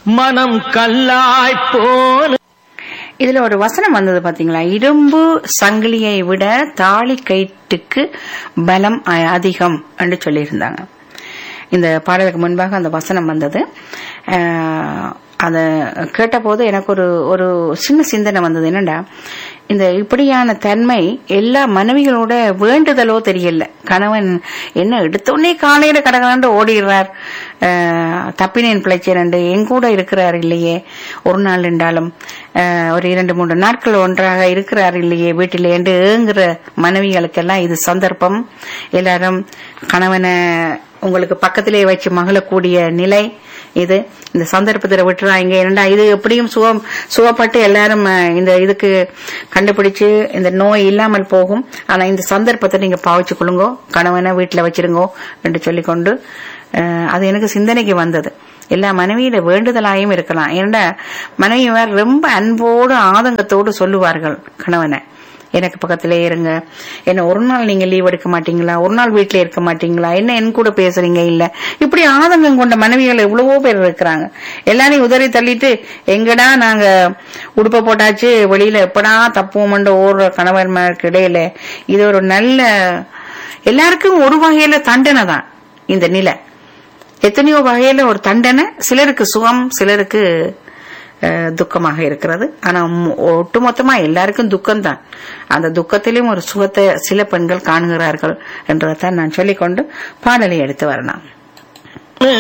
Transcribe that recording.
மனம் கல்லாய் போன இதுல ஒரு வசனம் வந்தது பாத்தீங்களா இரும்பு சங்கிலியை விட தாலி கயிற்றுக்கு பலம் அ- அதிகம் என்று சொல்லியிருந்தாங்க இந்த பாடலுக்கு முன்பாக அந்த வசனம் வந்தது அஹ், அத கேட்டபோது எனக்கு ஒரு ஒரு சின்ன சிந்தனை வந்தது என்னடா இந்த இப்படியான தன்மை எல்லா மனைவிகளோட வேண்டுதலோ தெரியல கணவன் என்ன எடுத்தோடனே காலையில கடகடாண்டு ஓடிடுறார் அஹ், தப்பினேன் பிழைச்சேன் என் கூட இருக்கிறார் இல்லையே ஒரு நாள் என்றாலும் அஹ், ஒரு இரண்டு மூன்று நாட்கள் ஒன்றாக இருக்கிறார் இல்லையே வீட்டிலே என்று ஏங்குற மனைவிகளுக்கெல்லாம் இது சந்தர்ப்பம் எல்லாரும் கணவனை உங்களுக்கு பக்கத்திலே வச்சு மகளக்கூடிய நிலை இது இந்த சந்தர்ப்பத்தில் விட்டுறாங்க ஏன்னா இது எப்படியும் சுகம் சுகப்பட்டு எல்லாரும் அஹ், இந்த இதுக்கு கண்டுபிடிச்சு இந்த நோய் இல்லாமல் போகும் ஆனா இந்த சந்தர்ப்பத்தை நீங்க பாவிச்சு கொள்ளுங்கோ கணவனை வீட்டுல வச்சிருங்கோ என்று சொல்லிக்கொண்டு அஹ், அது எனக்கு சிந்தனைக்கு வந்தது எல்லா மனைவியில வேண்டுதலாயும் இருக்கலாம் ஏன்னா மனைவிமார் ரொம்ப அன்போடு ஆதங்கத்தோடு சொல்லுவார்கள் கணவனை எனக்கு பக்கத்திலே இருங்க என்ன ஒரு நாள் நீங்க லீவ் எடுக்க மாட்டீங்களா ஒரு நாள் வீட்ல இருக்க மாட்டீங்களா என்ன என் கூட பேசுறீங்க இல்ல இப்படி ஆதங்கம் கொண்ட மனைவிகள் எவ்வளவோ பேர் இருக்கிறாங்க எல்லாரையும் உதறி தள்ளிட்டு எங்கடா நாங்க உடுப்ப போட்டாச்சு வெளியில எப்படா தப்புவோம்ன்ற ஓடுற கணவன்மாருக்கு இடையில இது ஒரு நல்ல எல்லாருக்கும் ஒரு வகையில தண்டனை தான் இந்த நிலை எத்தனையோ வகையில ஒரு தண்டனை சிலருக்கு சுகம் சிலருக்கு அஹ், துக்கமாக இருக்கிறது ஆனா மு- ஒட்டுமொத்தமா எல்லாருக்கும் துக்கம்தான் அந்த துக்கத்திலும் ஒரு சுகத்தை சில பெண்கள் காணுகிறார்கள் என்றதைத்தான் நான் சொல்லிக்கொண்டு பாடலை எடுத்து வரலாம்